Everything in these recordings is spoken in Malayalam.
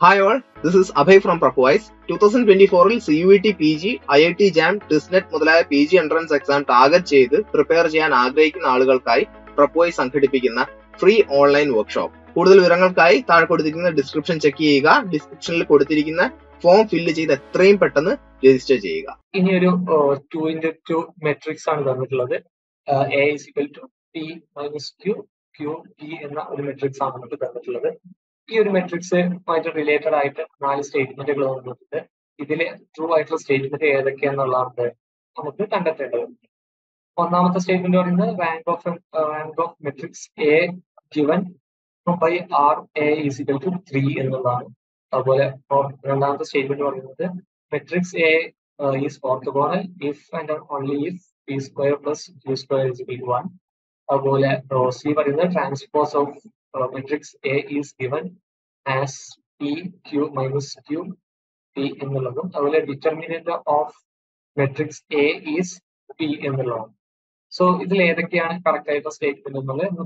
Hi all this is Abhay from പ്രപ്പോവൈസ് ടൂ തൗസൻഡ് ട്വന്റി ഫോറിൽ C U T P G I I T JAM TISSNET മുതലായ P G entrance exam target ചെയ്ത് പ്രിപ്പയർ ചെയ്യാൻ ആഗ്രഹിക്കുന്ന ആളുകൾക്കായി പ്രപ്പോവൈസ് സംഘടിപ്പിക്കുന്ന ഫ്രീ ഓൺലൈൻ വർക്ക്ഷോപ്പ് കൂടുതൽ വിവരങ്ങൾക്കായി താഴെ കൊടുത്തിരിക്കുന്ന ഡിസ്ക്രിപ്ഷൻ ചെക്ക് ചെയ്യുക ഡിസ്ക്രിപ്ഷനിൽ കൊടുത്തിരിക്കുന്ന ഫോം ഫില്ല് ചെയ്ത് എത്രയും പെട്ടെന്ന് രജിസ്റ്റർ ചെയ്യുക ഇനി ഒരു ടു ഇൻറ്റു ടു മെട്രിക്സ് ആണ് തന്നിട്ടുള്ളത് A is equal to P minus Q Q P എന്ന ഒരു മെട്രിക്സ് ആണ് നമുക്ക് തന്നിട്ടുള്ളത് ഈ ഒരു മെട്രിക്സ് ആയിട്ട് റിലേറ്റഡ് ആയിട്ട് നാല് സ്റ്റേറ്റ്മെന്റുകൾ തന്നിട്ടുണ്ട് ഇതിൽ ട്രൂ ആയിട്ടുള്ള സ്റ്റേറ്റ്മെന്റ് ഏതൊക്കെയാണെന്നുള്ളതാണ് നമുക്ക് കണ്ടെത്തേണ്ടത് ഒന്നാമത്തെ സ്റ്റേറ്റ്മെന്റ് പറയുന്നത് rank of rank of matrix A given by R A is equal to three എന്നുള്ളതാണ് അതുപോലെ രണ്ടാമത്തെ സ്റ്റേറ്റ്മെന്റ് പറയുന്നത് matrix A is orthogonal if and only if P square plus Q square is equal to one അതുപോലെ സി പറയുന്നത് transpose of matrix A is given as P Q minus Q P എന്നുള്ളതും അതുപോലെ determinant of matrix A is P എന്നുള്ളതാണ് സോ ഇതിൽ ഏതൊക്കെയാണ് കറക്റ്റ് ആയിട്ടുള്ള സ്റ്റേറ്റ്മെന്റ് എന്നുള്ളത്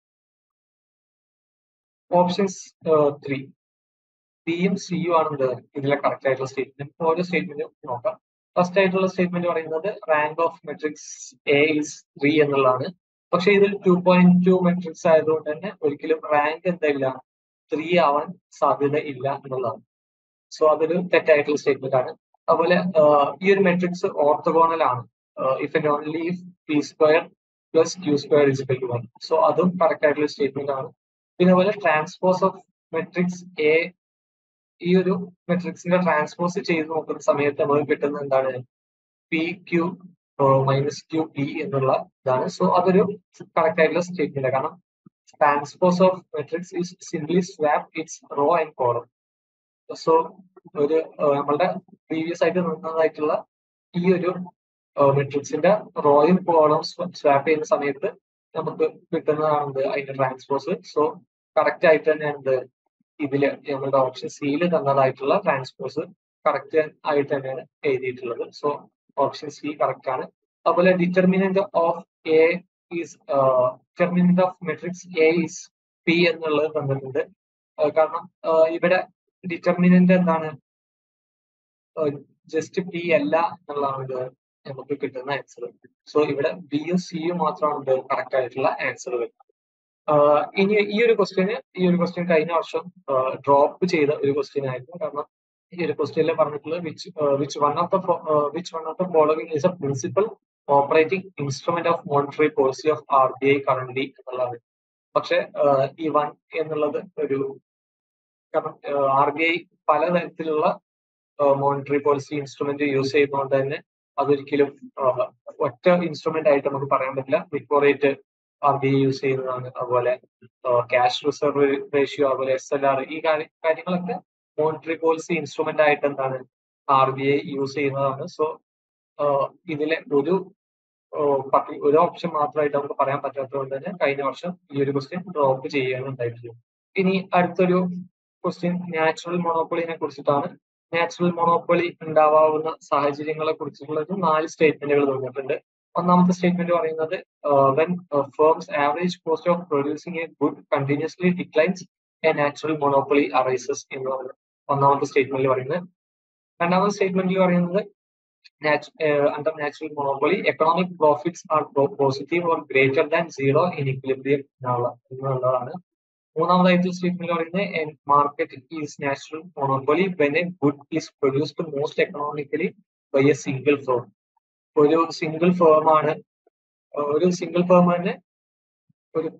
ഓപ്ഷൻസ് ത്രീ പിയും സിയും ആണ് എന്ത് ഇതിലെ കറക്റ്റ് ആയിട്ടുള്ള സ്റ്റേറ്റ്മെന്റ് ഓരോ സ്റ്റേറ്റ്മെന്റും നോക്കാം ഫസ്റ്റ് ആയിട്ടുള്ള സ്റ്റേറ്റ്മെന്റ് പറയുന്നത് rank of matrix A is three എന്നുള്ളതാണ് പക്ഷെ ഇതിൽ ടു പോയിന്റ് ടു മെട്രിക്സ് ആയതുകൊണ്ട് തന്നെ ഒരിക്കലും റാങ്ക് എന്തായില്ല ത്രീ ആവാൻ സാധ്യത ഇല്ല എന്നുള്ളതാണ് സോ അതൊരു തെറ്റായിട്ടുള്ള സ്റ്റേറ്റ്മെന്റ് ആണ് അതുപോലെ ഈ ഒരു മെട്രിക്സ് ഓർത്തോഗോണൽ ആണ് if and only if P square plus Q square is equal to one so അതും കറക്റ്റ് ആയിട്ടുള്ള സ്റ്റേറ്റ്മെന്റ് ആണ് പിന്നെ അതുപോലെ ട്രാൻസ്പോസ് ഓഫ് മെട്രിക്സ് എ ഈ ഒരു മെട്രിക്സിന്റെ ട്രാൻസ്പോസ് ചെയ്ത് നോക്കുന്ന സമയത്ത് നമുക്ക് കിട്ടുന്ന എന്താണ് P Q minus Q P എന്നുള്ള ഇതാണ് സോ അതൊരു കറക്റ്റ് ആയിട്ടുള്ള സ്റ്റേറ്റ്മെന്റ് കാരണം transpose of matrix is simply swap its row and column so ഒരു നമ്മളുടെ പ്രീവിയസ് ആയിട്ട് നിന്നതായിട്ടുള്ള ഈ ഒരു മെട്രിക്സിന്റെ റോയും കോളം സ്വാപ്പ് ചെയ്യുന്ന സമയത്ത് നമുക്ക് കിട്ടുന്നതാണ് അതിന്റെ ട്രാൻസ്പോസ് സോ കറക്റ്റ് ആയിട്ട് തന്നെയാണ് ഇതില് നമ്മളുടെ ഓപ്ഷൻ സിയിൽ തന്നതായിട്ടുള്ള ട്രാൻസ്പോസ് കറക്റ്റ് ആയിട്ട് തന്നെയാണ് എഴുതിയിട്ടുള്ളത് സോ ഓപ്ഷൻ സി കറക്റ്റ് ആണ് അതുപോലെ determinant of A is determinant of matrix A is P എന്നുള്ളത് തന്നിട്ടുണ്ട് കാരണം ഇവിടെ ഡിറ്റർമിനന്റ് എന്താണ് ജസ്റ്റ് പി അല്ല എന്നുള്ളതാണ് ഇത് നമുക്ക് കിട്ടുന്ന ആൻസർ സോ ഇവിടെ ബിയും സിയും മാത്രമാണ് ഇത് കറക്റ്റ് ആയിട്ടുള്ള ആൻസർ വരുന്നത് ഇനി ഈ ഒരു ക്വസ്റ്റ്യന് ഈ ഒരു ക്വസ്റ്റ്യൻ കഴിഞ്ഞ വർഷം ഡ്രോപ്പ് ചെയ്ത ഒരു ക്വസ്റ്റ്യൻ ആയിരുന്നു കാരണം ഈ ഒരു ക്വസ്റ്റ്യനിൽ പറഞ്ഞിട്ടുള്ളത് which which one of the which one of the following is a principal operating instrument of monetary policy of R B I current എന്നുള്ളതാണ് പക്ഷെ ഈ വൺ എന്നുള്ളത് ഒരു കാരണം ആർ ബി ഐ പലതരത്തിലുള്ള മോണിറ്ററി പോളിസി ഇൻസ്ട്രുമെന്റ് യൂസ് ചെയ്യുന്നതുകൊണ്ട് തന്നെ അതൊരിക്കലും ഒറ്റ ഇൻസ്ട്രുമെന്റ് ആയിട്ട് നമുക്ക് പറയാൻ പറ്റില്ല repo rate R B I use ചെയ്യുന്നതാണ് അതുപോലെ ക്യാഷ് റിസർവ് റേഷ്യോ അതുപോലെ എസ് എൽ ആർ ഈ കാര്യങ്ങളൊക്കെ മോണിറ്ററി പോളിസി ഇൻസ്ട്രുമെന്റ് ആയിട്ട് എന്താണ് ആർ ബി ഐ യൂസ് ചെയ്യുന്നതാണ് സോ ഇതിലെ ഒരു ഒരു ഓപ്ഷൻ മാത്രമായിട്ട് നമുക്ക് പറയാൻ പറ്റാത്തതുകൊണ്ട് തന്നെ കഴിഞ്ഞ വർഷം ഈ ഒരു ക്വസ്റ്റ്യൻ ഡ്രോപ്പ് ചെയ്യാനുണ്ടായിട്ടുള്ളൂ ഇനി അടുത്തൊരു ക്വസ്റ്റ്യൻ നാച്ചുറൽ മൊണോപ്പൊളിനെ കുറിച്ചിട്ടാണ് നാച്ചുറൽ മൊണോപ്പൊളി ഉണ്ടാവാവുന്ന സാഹചര്യങ്ങളെ കുറിച്ചുള്ളത് നാല് സ്റ്റേറ്റ്മെന്റുകൾ തന്നിട്ടുണ്ട് ഒന്നാമത്തെ സ്റ്റേറ്റ്മെന്റ് പറയുന്നത് when firms average cost of producing a good continuously declines a natural monopoly arises എന്ന് പറയുന്നത് ഒന്നാമത്തെ സ്റ്റേറ്റ്മെന്റിൽ പറയുന്നത് രണ്ടാമത്തെ സ്റ്റേറ്റ്മെന്റിൽ പറയുന്നത് under natural monopoly economic profits are positive or greater than zero in equilibrium എന്നുള്ളതാണ് മൂന്നാമതായിട്ട് സ്റ്റേറ്റ്മെന്റ് പറയുന്നത് market is natural monopoly when a good is produced most economically by a single firm ഒരു സിംഗിൾ ഫേം ആണ് ഒരു സിംഗിൾ ഫേം തന്നെ ഒരു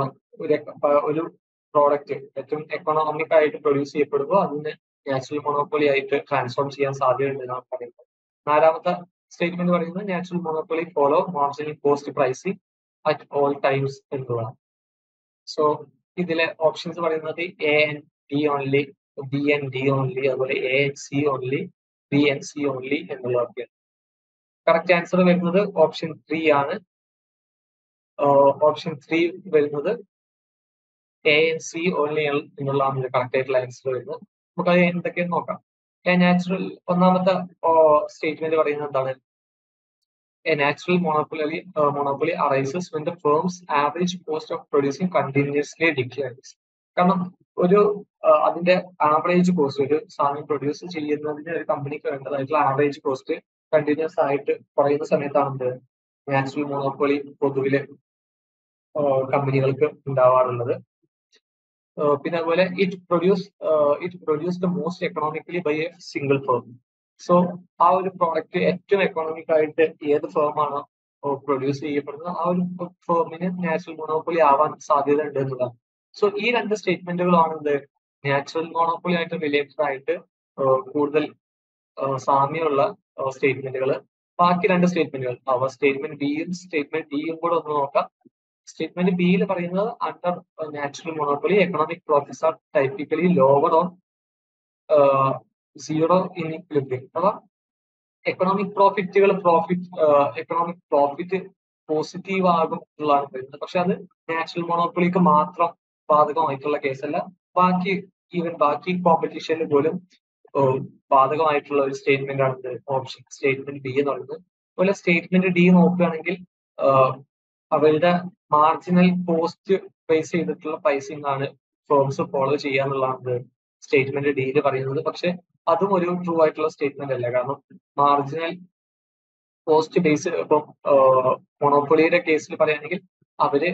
ഒരു പ്രോഡക്റ്റ് ഏറ്റവും എക്കണോമിക് ആയിട്ട് പ്രൊഡ്യൂസ് ചെയ്യപ്പെടുമ്പോൾ അതിന് നാച്ചുറൽ മൊണോപ്പൊളി ആയിട്ട് ട്രാൻസ്ഫോം ചെയ്യാൻ സാധ്യതയുണ്ട് എന്നാണ് പറയുന്നത് നാലാമത്തെ സ്റ്റേറ്റ്മെന്റ് പറയുന്നത് natural monopoly follow marginal cost pricing at all times എന്നുള്ളതാണ് സോ ഇതിലെ ഓപ്ഷൻസ് പറയുന്നത് A and D only B and D only അതുപോലെ A and C only B and C only എന്നുള്ളതൊക്കെയാണ് കറക്റ്റ് ആൻസർ വരുന്നത് ഓപ്ഷൻ ത്രീ ആണ് ഓപ്ഷൻ ത്രീ വരുന്നത് എ എൻ സി ഓൺലി എന്നുള്ളതാണ് കറക്റ്റ് ആയിട്ടുള്ള ആൻസർ വരുന്നത് നമുക്ക് അത് എന്തൊക്കെയെന്ന് നോക്കാം നാച്ചുറൽ ഒന്നാമത്തെ സ്റ്റേറ്റ്മെന്റ് പറയുന്നത് എന്താണ് a natural monopoly uh, monopoly arises when the firm's average cost of producing continuously declines കാരണം ഒരു ആ, അതിന്റെ ആവറേജ് കോസ്റ്റ് ഒരു സാധനം പ്രൊഡ്യൂസ് ചെയ്യുന്നതിന് ഒരു കമ്പനിക്ക് വേണ്ടതായിട്ടുള്ള ആവറേജ് കോസ്റ്റ് കണ്ടിന്യൂസ് ആയിട്ട് കുറയുന്ന സമയത്താണ് എന്ത് നാച്ചുറൽ മോണോപ്പൊളി പൊതുവില് കമ്പനികൾക്ക് ഉണ്ടാവാറുള്ളത് ആ, പിന്നെ അതുപോലെ it produce it produce the most economically by a single firm so ആ ഒരു പ്രോഡക്റ്റ് ഏറ്റവും എക്കണോമിക് ആയിട്ട് ഏത് ഫേമാണോ പ്രൊഡ്യൂസ് ചെയ്യപ്പെടുന്നത് ആ ഒരു ഫേമിന് നാച്ചുറൽ മോണോപ്പൊളി ആവാൻ സാധ്യത ഉണ്ട് എന്നതാണ് സോ ഈ രണ്ട് സ്റ്റേറ്റ്മെന്റുകളാണ് എന്ത് നാച്ചുറൽ മോണോപ്പൊളി ആയിട്ട് റിലേറ്റഡ് ആയിട്ട് ആ, കൂടുതൽ ആ, സാമ്യമുള്ള സ്റ്റേറ്റ്മെന്റുകൾ ബാക്കി രണ്ട് സ്റ്റേറ്റ്മെന്റുകൾ അവ സ്റ്റേറ്റ്മെന്റ് ബിയും സ്റ്റേറ്റ്മെന്റ് ഡിയും കൂടെ ഒന്ന് നോക്കാം സ്റ്റേറ്റ്മെന്റ് ബിയിൽ പറയുന്നത് under natural monopoly economic profits are typically lower on zero in equilibrium അഥവാ എക്കണോമിക് പ്രോഫിറ്റുകൾ പ്രോഫിറ്റ് എക്കണോമിക് പ്രോഫിറ്റ് പോസിറ്റീവ് ആകും എന്നുള്ളതാണ് പറയുന്നത് പക്ഷെ അത് നാച്ചുറൽ മോണോപ്പൊളിക്ക് മാത്രം ബാധകമായിട്ടുള്ള കേസല്ല ബാക്കി ഈവൻ ബാക്കി കോമ്പറ്റീഷനിൽ പോലും ഏഹ്, ബാധകമായിട്ടുള്ള ഒരു സ്റ്റേറ്റ്മെന്റ് ആണ് ഓപ്ഷൻ സ്റ്റേറ്റ്മെന്റ് ബി എന്ന് പറയുന്നത് അതുപോലെ സ്റ്റേറ്റ്മെന്റ് ഡി നോക്കുകയാണെങ്കിൽ ഏഹ്, അവരുടെ മാർജിനൽ കോസ്റ്റ് ബേസ് ചെയ്തിട്ടുള്ള പ്രൈസിംഗ് ആണ് ഫേംസ് ഫോളോ ചെയ്യാന്നുള്ളതാണ് സ്റ്റേറ്റ്മെന്റ് ഡിയിൽ പറയുന്നത് പക്ഷെ അതും ഒരു ട്രൂ ആയിട്ടുള്ള സ്റ്റേറ്റ്മെന്റ് അല്ല കാരണം മാർജിനൽ കോസ്റ്റ് ബേസ് ഇപ്പം മൊണോപ്പൊളിയുടെ കേസിൽ പറയുകയാണെങ്കിൽ അവര്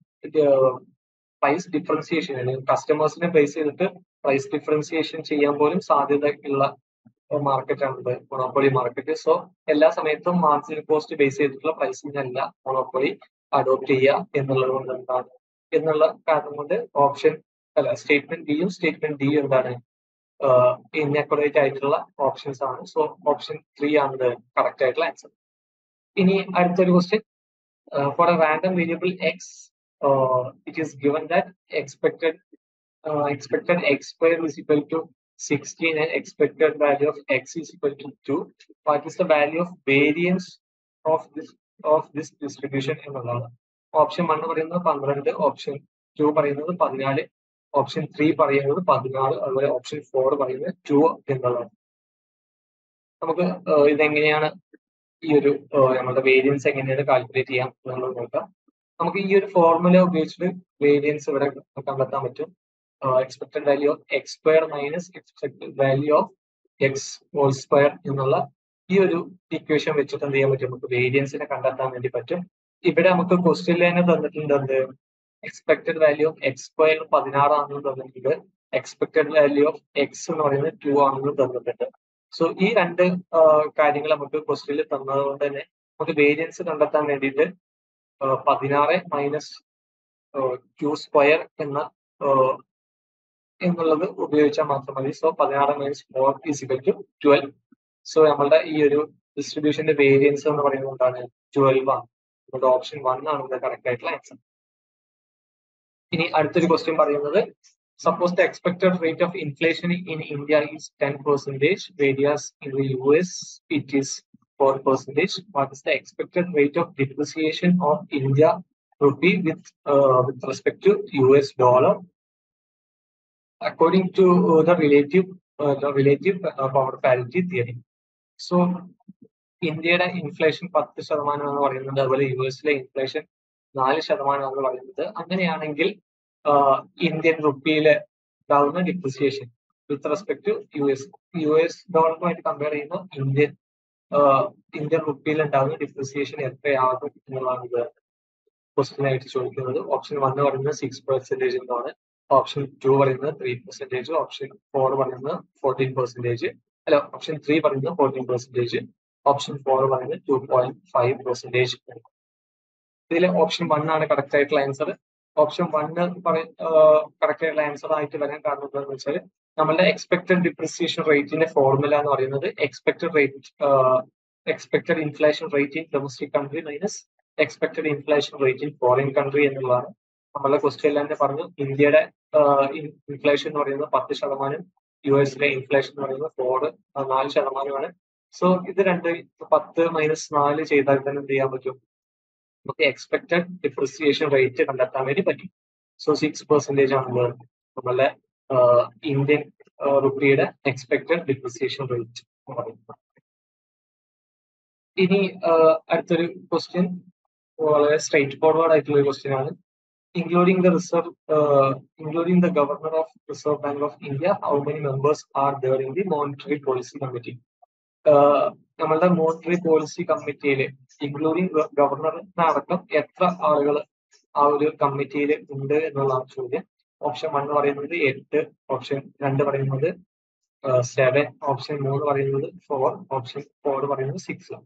പ്രൈസ് ഡിഫറൻസിയേഷൻ അല്ലെങ്കിൽ കസ്റ്റമേഴ്സിനെ ബേസ് ചെയ്തിട്ട് പ്രൈസ് ഡിഫറൻസിയേഷൻ ചെയ്യാൻ പോലും സാധ്യത ഉള്ള മാർക്കറ്റ് ആണ് ഇത് മൊണോപ്പൊളി മാർക്കറ്റ് സോ എല്ലാ സമയത്തും മാർജിനൽ കോസ്റ്റ് ബേസ് ചെയ്തിട്ടുള്ള പ്രൈസിംഗ് അല്ല മൊണോപ്പൊളി അഡോപ്റ്റ് ചെയ്യുക എന്നുള്ളത് കൊണ്ട് എന്താണ് എന്നുള്ള കാരണം കൊണ്ട് ഓപ്ഷൻ അല്ല സ്റ്റേറ്റ്മെന്റ് ബിയും സ്റ്റേറ്റ്മെന്റ് ഡിയും എന്താണ് ഇൻഅക്യുറേറ്റ് ആയിട്ടുള്ള ഓപ്ഷൻസ് ആണ് സോ ഓപ്ഷൻ ത്രീ ആണ് കറക്റ്റ് ആയിട്ടുള്ള ആൻസർ ഇനി അടുത്തൊരു question for a random variable X it is given that expected expected X square is equal to 16 and expected value of x is equal to 2 what is the value of variance of this of this distribution എന്നുള്ളതാണ് ഓപ്ഷൻ വൺ പറയുന്നത് പന്ത്രണ്ട് ഓപ്ഷൻ ടു പറയുന്നത് പതിനാല് ഓപ്ഷൻ ത്രീ പറയുന്നത് പതിനാറ് അതുപോലെ ഓപ്ഷൻ ഫോർ പറയുന്നത് ടു എന്നുള്ളതാണ് നമുക്ക് ഏഹ് ഇതെങ്ങനെയാണ് ഈ ഒരു ഏഹ് നമ്മുടെ വേരിയൻസ് എങ്ങനെയാണ് കാൽക്കുലേറ്റ് ചെയ്യാം എന്നുള്ളത് നോക്കാം നമുക്ക് ഈ ഒരു ഫോർമുല ഉപയോഗിച്ചിട്ട് വേരിയൻസ് ഇവിടെ കണ്ടെത്താൻ പറ്റും expected value of X square minus expected value of X whole square എന്നുള്ള ഈ ഒരു ഇക്വേഷൻ വെച്ചിട്ട് എന്ത് ചെയ്യാൻ പറ്റും നമുക്ക് വേരിയൻസിനെ കണ്ടെത്താൻ വേണ്ടി പറ്റും ഇവിടെ നമുക്ക് ക്വസ്റ്റ്യനിൽ തന്നെ തന്നിട്ടുണ്ട് എന്ത് expected value of X square പതിനാറാണെന്ന് തന്നിട്ടുണ്ട് എക്സ്പെക്ടഡ് വാല്യൂ ഓഫ് എക്സ് എന്ന് പറയുന്നത് ടു ആണെന്ന് തന്നിട്ടുണ്ട് സോ ഈ രണ്ട് കാര്യങ്ങൾ നമുക്ക് ക്വസ്റ്റ്യനിൽ തന്നതുകൊണ്ട് തന്നെ നമുക്ക് വേരിയൻസ് കണ്ടെത്താൻ വേണ്ടിയിട്ട് പതിനാറ് മൈനസ് ടു സ്ക്വയർ എന്ന ആഹ് എന്നുള്ളത് ഉപയോഗിച്ചാൽ മാത്രം മതി സോ പതിനാറ് minus four is equal to twelve so നമ്മളുടെ ഈ ഒരു ഡിസ്ട്രിബ്യൂഷന്റെ വേരിയൻസ് എന്ന് പറയുന്നത് എന്താണ് ട്വൽവ് ആണ് നമ്മുടെ ഓപ്ഷൻ വൺ ആണ് ഇവിടെ കറക്റ്റ് ആയിട്ടുള്ള ആൻസർ ഇനി അടുത്തൊരു ക്വസ്റ്റ്യൻ പറയുന്നത് suppose the expected rate of inflation in India is ten percentage whereas in the U S it is four percentage what is the expected rate of depreciation of India rupee with with respect to U S dollar according to uh, the relative uh, the relative uh, power parity theory. So ഇന്ത്യയുടെ ഇൻഫ്ലേഷൻ പത്ത് ശതമാനം എന്ന് പറയുന്നത് അതുപോലെ യു എസിലെ ഇൻഫ്ലേഷൻ നാല് ശതമാനം എന്ന് പറയുന്നത് അങ്ങനെയാണെങ്കിൽ ആഹ് ഇന്ത്യൻ റുപ്പിയിലെ ഉണ്ടാവുന്ന depreciation with respect to U S U S ഡോളറുമായിട്ട് കമ്പയർ ചെയ്യുമ്പോൾ ഇന്ത്യൻ ആഹ് ഇന്ത്യൻ റുപ്പിയിൽ ഉണ്ടാകുന്ന ഡിപ്രിസിയേഷൻ എത്രയാകും എന്നുള്ളതാണ് ഇത് ക്വസ്റ്റ്യൻ ആയിട്ട് ചോദിക്കുന്നത് ഓപ്ഷൻ വൺ പറയുന്നത് സിക്സ് പെർസെന്റേജ് എന്നാണ് ഓപ്ഷൻ ടു പറയുന്നത് ത്രീ പെർസെന്റേജ് ഓപ്ഷൻ ഫോർ പറയുന്നത് ഫോർട്ടീൻ പെർസെന്റേജ് അല്ല ഓപ്ഷൻ ത്രീ പറയുന്നത് ഫോർട്ടീൻ പെർസെന്റേജ് ഓപ്ഷൻ ഫോർ പറയുന്നത് ടു പോയിന്റ് ഫൈവ് പെർസെന്റേജ് ഇതിലെ ഓപ്ഷൻ വൺ ആണ് കറക്റ്റ് ആയിട്ടുള്ള ആൻസർ ഓപ്ഷൻ വണ്ണ് കറക്റ്റ് ആയിട്ടുള്ള ആൻസർ ആയിട്ട് വരാൻ കാരണം എന്താണെന്ന് വെച്ചാൽ നമ്മളുടെ എക്സ്പെക്ടഡ് ഡിപ്രിസിയേഷൻ റേറ്റിന്റെ ഫോർമുല എന്ന് പറയുന്നത് expected rate expected inflation rate in domestic country minus expected inflation rate in foreign country എന്നുള്ളതാണ് നമ്മളെ ക്വസ്റ്റ്യൻ തന്നെ പറഞ്ഞു ഇന്ത്യയുടെ ഇൻഫ്ലേഷൻ എന്ന് പറയുന്നത് പത്ത് ശതമാനം യു എസിലെ ഇൻഫ്ലേഷൻ എന്ന് പറയുന്നത് ഫോർ നാല് ശതമാനമാണ് സോ ഇത് രണ്ട് പത്ത് മൈനസ് നാല് ചെയ്താൽ തന്നെ എന്ത് ചെയ്യാൻ പറ്റും നമുക്ക് എക്സ്പെക്ടഡ് ഡിപ്രിസിയേഷൻ റേറ്റ് കണ്ടെത്താൻ വേണ്ടി പറ്റും സോ സിക്സ് പെർസെന്റേജ് ആണ് നമ്മളുടെ ഇന്ത്യൻ റുപ്പിയുടെ എക്സ്പെക്ടഡ് ഡിപ്രിസിയേഷൻ റേറ്റ് എന്ന് പറയുന്നത് ഇനി അടുത്തൊരു ക്വസ്റ്റ്യൻ വളരെ സ്ട്രൈറ്റ് ഫോർവേഡ് ആയിട്ടുള്ള ഒരു ക്വസ്റ്റ്യൻ ആണ് including the reserve, uh, including the governor of Reserve Bank of India, how many members are there in the monetary policy committee? Uh, നമ്മളുടെ മോണിറ്ററി പോളിസി കമ്മിറ്റിയിൽ ഇൻക്ലൂഡിംഗ് ഗവർണറിനടക്കം എത്ര ആളുകൾ ആ ഒരു കമ്മിറ്റിയിൽ ഉണ്ട് എന്നുള്ളതാണ് ചോദ്യം ഓപ്ഷൻ വൺ പറയുന്നത് എട്ട് ഓപ്ഷൻ രണ്ട് പറയുന്നത് സെവൻ ഓപ്ഷൻ മൂന്ന് പറയുന്നത് ഫോർ ഓപ്ഷൻ ഫോർ പറയുന്നത് സിക്സ്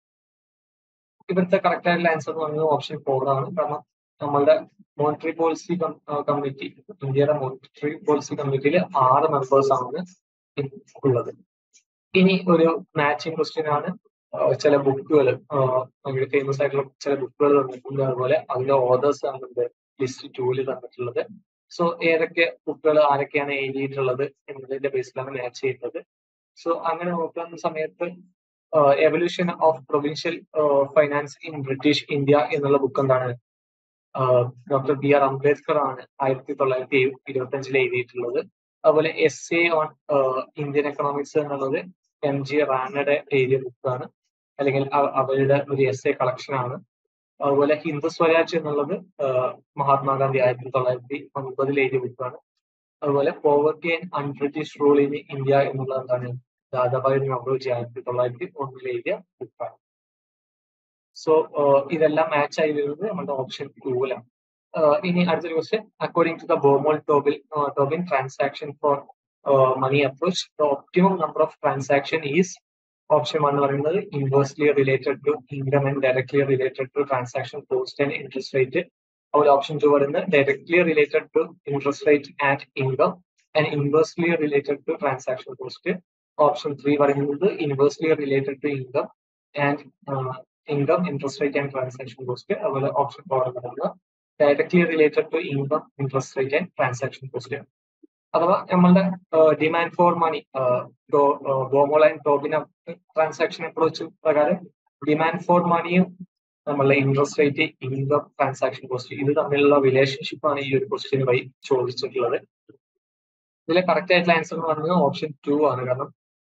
ഇവിടുത്തെ കറക്റ്റ് ആയിട്ടുള്ള ആൻസർ എന്ന് പറയുന്നത് ഓപ്ഷൻ ഫോർ ആണ് കാരണം നമ്മളുടെ മോണിറ്ററി പോളിസി കമ്മിറ്റി ഇന്ത്യയുടെ മോണിറ്ററി പോളിസി കമ്മിറ്റിയിൽ ആറ് മെമ്പേഴ്സ് ആണ് ഉള്ളത് ഇനി ഒരു മാച്ചിങ് ക്വസ്റ്റ്യൻ ആണ് ചില ബുക്കുകൾ ഭയങ്കര ഫേമസ് ആയിട്ടുള്ള ചില ബുക്കുകൾ തന്നിട്ടുണ്ട് അതുപോലെ അതിന്റെ ഓതേഴ്സ് തന്നിട്ടുണ്ട് ലിസ്റ്റ് ടൂല് തന്നിട്ടുള്ളത് സോ ഏതൊക്കെ ബുക്കുകൾ ആരൊക്കെയാണ് എഴുതിയിട്ടുള്ളത് എന്നതിന്റെ ബേസിലാണ് മാച്ച് ചെയ്യുന്നത് സോ അങ്ങനെ നോക്കുന്ന സമയത്ത് evolution of provincial finance in British India എന്നുള്ള ബുക്ക് എന്താണ് ഡോക്ടർ ബി ആർ അംബേദ്കർ ആണ് ആയിരത്തി തൊള്ളായിരത്തി ഇരുപത്തി അഞ്ചിൽ എഴുതിയിട്ടുള്ളത് അതുപോലെ essays on Indian economics എന്നുള്ളത് എം ജി റാനയുടെ എഴുതിയ ബുക്കാണ് അല്ലെങ്കിൽ അവരുടെ ഒരു എസ് എ കളക്ഷൻ ആണ് അതുപോലെ ഹിന്ദു സ്വരാജ് എന്നുള്ളത് മഹാത്മാഗാന്ധി ആയിരത്തി തൊള്ളായിരത്തി ഒൻപതിൽ എഴുതിയ ബുക്കാണ് അതുപോലെ poverty and unbritish rule in India എന്നുള്ളത് എന്താണ് ദാദാഭായ് നവറോജി ആയിരത്തി തൊള്ളായിരത്തി ഒന്നിൽ എഴുതിയ ബുക്കാണ് സോ ഇതെല്ലാം മാച്ച് ആയി വരുന്നത് നമ്മുടെ ഓപ്ഷൻ ടൂവിലാണ് ഇനി അടുത്തൊരു question according to the Baumol Tobil Tobin transaction for money approach the optimum number of transaction is option one പറയുന്നത് inversely related to income and directly related to transaction cost and interest rate അതുപോലെ ഓപ്ഷൻ ടു പറയുന്നത് directly related to interest rate and income and inversely related to transaction cost option three പറയുന്നത് inversely related to income and income interest rate and transaction cost അതുപോലെ ഓപ്ഷൻ ഫോർ പറയുന്നത് directly related to income interest rate and transaction cost അഥവാ നമ്മളുടെ demand for money Baumol and ടോബിന ട്രാൻസാക്ഷൻ അപ്രോച്ച് പ്രകാരം ഡിമാൻഡ് ഫോർ മണിയും നമ്മളുടെ interest rate income transaction cost ഇത് തമ്മിലുള്ള റിലേഷൻഷിപ്പ് ആണ് ഈ ഒരു ക്വസ്റ്റ്യൻ വഴി ചോദിച്ചിട്ടുള്ളത് ഇതിലെ കറക്റ്റ് ആയിട്ടുള്ള ആൻസർ എന്ന് പറയുന്നത് ഓപ്ഷൻ ടു ആണ് കാരണം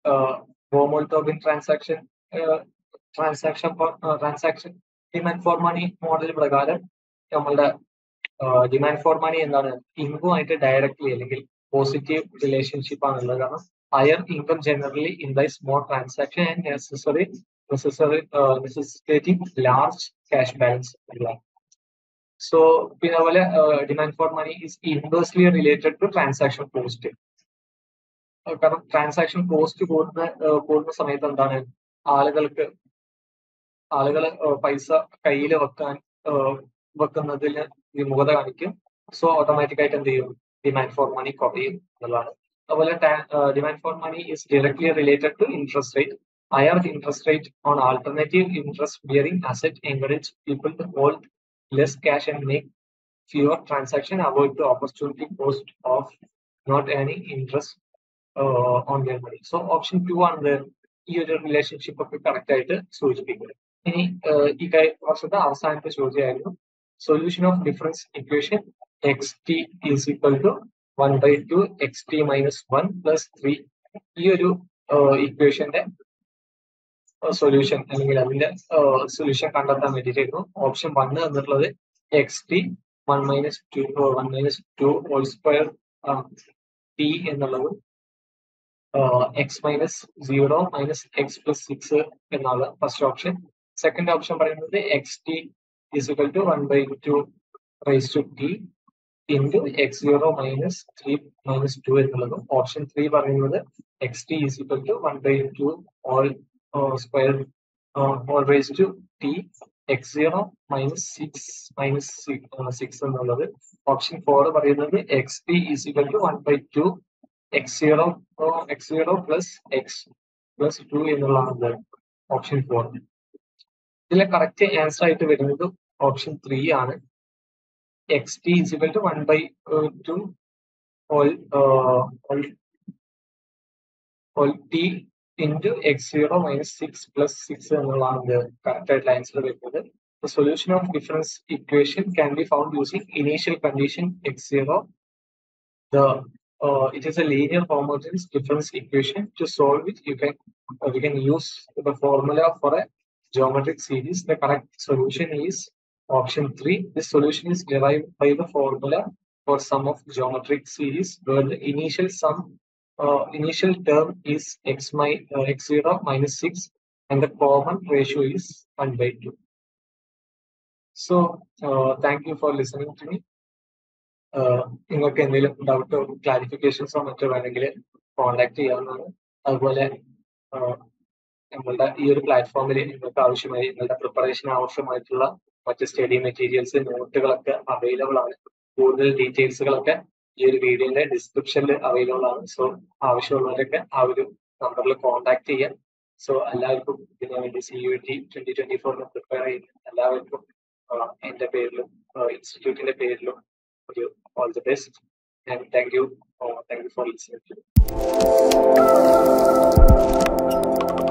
Baumol Tobin transaction transaction transaction demand for money model പ്രകാരം നമ്മളുടെ ഡിമാൻഡ് ഫോർ മണി എന്താണ് ഇൻകവുമായിട്ട് ഡയറക്ട്ലി അല്ലെങ്കിൽ പോസിറ്റീവ് റിലേഷൻഷിപ്പ് ആണുള്ളത് കാരണം higher income generally implies more transaction and necessary necessary necessitating large cash balance എന്നുള്ളതാണ് സോ പിന്നെ അതുപോലെ demand for money is inversely related to transaction cost കാരണം ട്രാൻസാക്ഷൻ കോസ്റ്റ് കൂടുന്ന കൂടുന്ന സമയത്ത് എന്താണ് ആളുകൾക്ക് ആളുകൾ പൈസ കയ്യിൽ വെക്കാൻ വെക്കുന്നതിന് വിമുഖത കാണിക്കും സോ ഓട്ടോമാറ്റിക് ആയിട്ട് എന്ത് ചെയ്യും ഡിമാൻഡ് ഫോർ മണി കുറയും എന്നുള്ളതാണ് അതുപോലെ demand for money is directly related to interest rate higher interest rate on alternative interest bearing asset encourage people to hold less cash and make fewer transaction avoid to opportunity cost of not earning interest on their money so option two ആണ് ഈ ഒരു റിലേഷൻഷിപ്പ് ഒക്കെ കറക്റ്റ് ആയിട്ട് സൂചിപ്പിക്കുന്നത് ഇനി ഈ വർഷത്തെ അവസാനത്തെ ചോദ്യമായിരുന്നു solution of difference equation xt is equal to 1 by 2 xt minus 1 plus 3 ഈ ഒരു ഇക്വേഷന്റെ സൊല്യൂഷൻ അല്ലെങ്കിൽ അതിന്റെ സൊല്യൂഷൻ കണ്ടെത്താൻ വേണ്ടിയിട്ടായിരുന്നു ഓപ്ഷൻ വൺ തന്നിട്ടുള്ളത് X T one minus two one minus two whole square T എന്നുള്ളത് X minus zero minus X plus six എന്നുള്ള ഫസ്റ്റ് ഓപ്ഷൻ സെക്കൻഡ് ഓപ്ഷൻ പറയുന്നത് X T is equal to 1 by 2 raised to t into x0 minus 3 minus 2 എന്നുള്ളത് ഓപ്ഷൻ ത്രീ പറയുന്നത് X T is equal to one by two whole square whole raise to T X zero minus six minus six എന്നുള്ളത് ഓപ്ഷൻ ഫോർ പറയുന്നത് X T is equal to one by two X zero X zero plus X plus two എന്നുള്ളതാണ് ഓപ്ഷൻ ഫോർ ഇതിലെ കറക്റ്റ് ആൻസർ ആയിട്ട് വരുന്നത് ഓപ്ഷൻ ത്രീ ആണ് X T is equal to one by two whole whole T into X zero minus six plus six എന്നുള്ളതാണ് കറക്റ്റ് ആയിട്ടുള്ള ആൻസർ വരുന്നത് The solution of difference equation can be found using initial condition x0. The uh, it is a linear homogeneous difference equation. To solve it, you can uh, we can use the formula for a geometric series. The correct solution is Option 3, this solution is derived by the formula for sum of geometric series where the initial sum, uh, initial term is x, mi uh, x0 minus 6 and the common ratio is 1 by 2. So, uh, thank you for listening to me. Uh, നിങ്ങൾക്ക് എന്തെങ്കിലും ഡൗട്ടോ ക്ലാരിഫിക്കേഷൻസോ മറ്റോ വേണമെങ്കിൽ കോൺടാക്ട് ചെയ്യാവുന്നതാണ് അതുപോലെ uh, നമ്മളുടെ ഈ ഒരു പ്ലാറ്റ്ഫോമിൽ നിങ്ങൾക്ക് ആവശ്യമായി നിങ്ങളുടെ പ്രിപ്പറേഷൻ ആവശ്യമായിട്ടുള്ള മറ്റ് സ്റ്റഡി മെറ്റീരിയൽസ് നോട്ടുകളൊക്കെ അവൈലബിൾ ആണ് കൂടുതൽ ഡീറ്റെയിൽസുകളൊക്കെ ഈ ഒരു വീഡിയോയുടെ ഡിസ്ക്രിപ്ഷനിൽ അവൈലബിൾ ആണ് സോ ആവശ്യമുള്ളവരൊക്കെ ആ ഒരു നമ്പറിൽ കോൺടാക്ട് ചെയ്യാം സോ എല്ലാവർക്കും ഇതിനു വേണ്ടി C U T twenty twenty ഫോറിന് പ്രിപ്പയർ ചെയ്യുന്ന എല്ലാവർക്കും ആഹ് എന്റെ പേരിലും ഇൻസ്റ്റിറ്റ്യൂട്ടിന്റെ പേരിലും ഒരു all the best and thank you thank you for listening